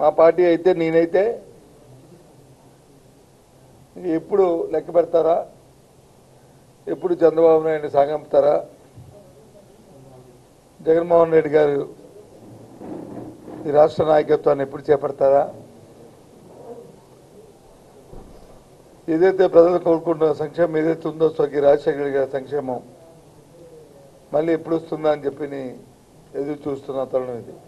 మా పార్టీ అయితే నేనైతే ఎప్పుడు లెక్క పెడతారా ఎప్పుడు చంద్రబాబు నాయుడు సాగంపుతారా జగన్మోహన్ రెడ్డి గారు ఈ రాష్ట్ర నాయకత్వాన్ని ఎప్పుడు చేపడతారా ఏదైతే ప్రజలు కోరుకుంటున్న సంక్షేమం ఏదైతే ఉందో స్వర్గీయ రాజశేఖర రెడ్డి గారి సంక్షేమం మళ్ళీ ఎప్పుడు వస్తుందా అని చెప్పి నీ ఎదురు చూస్తున్న తరుణం ఇది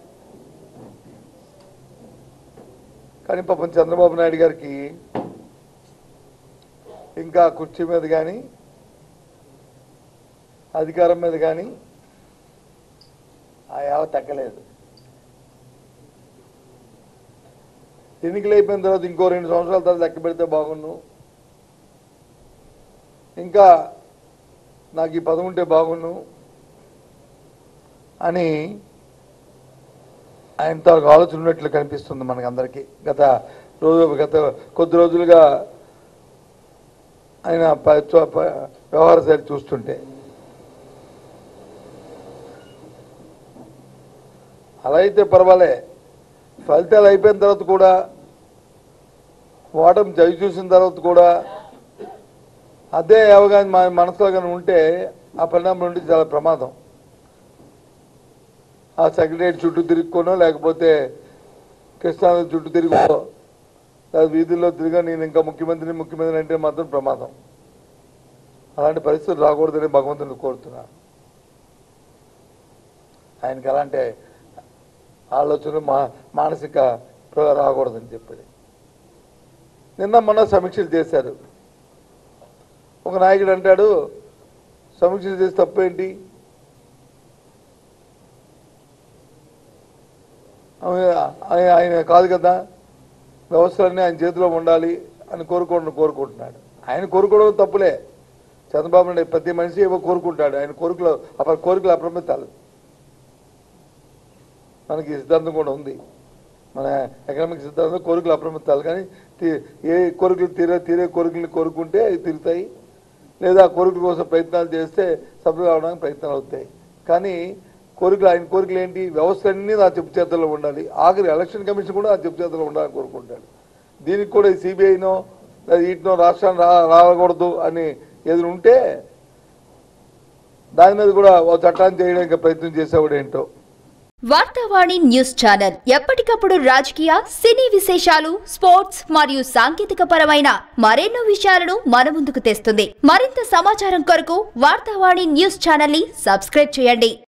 కానీ పాపం చంద్రబాబు నాయుడు గారికి ఇంకా కుర్చీ మీద కానీ అధికారం మీద కానీ ఆ యావ తగ్గలేదు ఎన్నికలు అయిపోయిన తర్వాత ఇంకో రెండు సంవత్సరాల తర్వాత లెక్క పెడితే బాగుండు ఇంకా నాకు ఈ పదం ఉంటే బాగుండు అని ఆయనతో ఒక ఆలోచన ఉన్నట్లు కనిపిస్తుంది మనకందరికీ గత రోజు గత కొద్ది రోజులుగా ఆయన ప- చ- ప- వ్యవహార శైలి చూస్తుంటే అలా అయితే పర్వాలే ఫలితాలు అయిపోయిన తర్వాత కూడా ఓటమి చవి చూసిన తర్వాత కూడా అదే అవగాహన మన మనసులో కానీ ఉంటే ఆ పరిణామం నుండి చాలా ప్రమాదం ఆ సెక్రటరీ చుట్టూ తిరుగుకోనో లేకపోతే కృష్ణానది చుట్టూ తిరుగుకో లేదా వీధుల్లో తిరిగా నేను ఇంకా ముఖ్యమంత్రిని ముఖ్యమంత్రి అంటే మాత్రం ప్రమాదం అలాంటి పరిస్థితులు రాకూడదని భగవంతుని కోరుతున్నా ఆయనకి అలాంటి ఆలోచన మా మానసిక ప్ర- రాకూడదని చెప్పి నిన్న మొన్న సమీక్షలు చేశారు ఒక నాయకుడు అంటాడు సమీక్షలు చేసి తప్పేంటి ఆయన- ఆయన ఆయన కాదు కదా వ్యవస్థలన్నీ ఆయన చేతిలో ఉండాలి అని కోరుకోవడం కోరుకుంటున్నాడు ఆయన కోరుకోవడం తప్పులే చంద్రబాబు నాయుడు ప్రతి మనిషి ఏవో కోరుకుంటాడు ఆయన కోరికలు అప్పుడు కోరికలు అప్రమితాలు మనకి ఈ సిద్ధాంతం కూడా ఉంది మన ఎకనామిక్ సిద్ధాంతం కోరికలు అప్రమితాలు కానీ తీ- ఏ కోరికలు తీరే తీరే కోరికలు కోరుకుంటే అవి తీరుతాయి లేదా ఆ కోరికల కోసం ప్రయత్నాలు చేస్తే సభ్యులు కావడానికి ప్రయత్నాలు అవుతాయి కానీ కోరికలు ఆయన కోరికలు ఏంటి వ్యవస్థలన్నీ నా చెప్పు చేతుల్లో ఉండాలి ఆఖరి ఎలక్షన్ కమిషన్ కూడా ఆ చెప్పు చేతుల్లో ఉండాలని కోరుకుంటాడు దీనికి కూడా సిబిఐనో లేదా వీటినో రాష్ట్రాన్ని రా రాకూడదు అని ఏదైనా ఉంటే దాని మీద కూడా ఓ చట్టాన్ని చేయడానికి ప్రయత్నం చేసేవాడు ఏంటో వార్తావాణి న్యూస్ ఛానల్ ఎప్పటికప్పుడు రాజకీయ సినీ విశేషాలు స్పోర్ట్స్ మరియు సాంకేతిక పరమైన మరెన్నో విషయాలను మన ముందుకు తెస్తుంది మరింత సమాచారం కొరకు వార్తావాణి న్యూస్ ఛానల్ ని సబ్స్క్రైబ్ చేయండి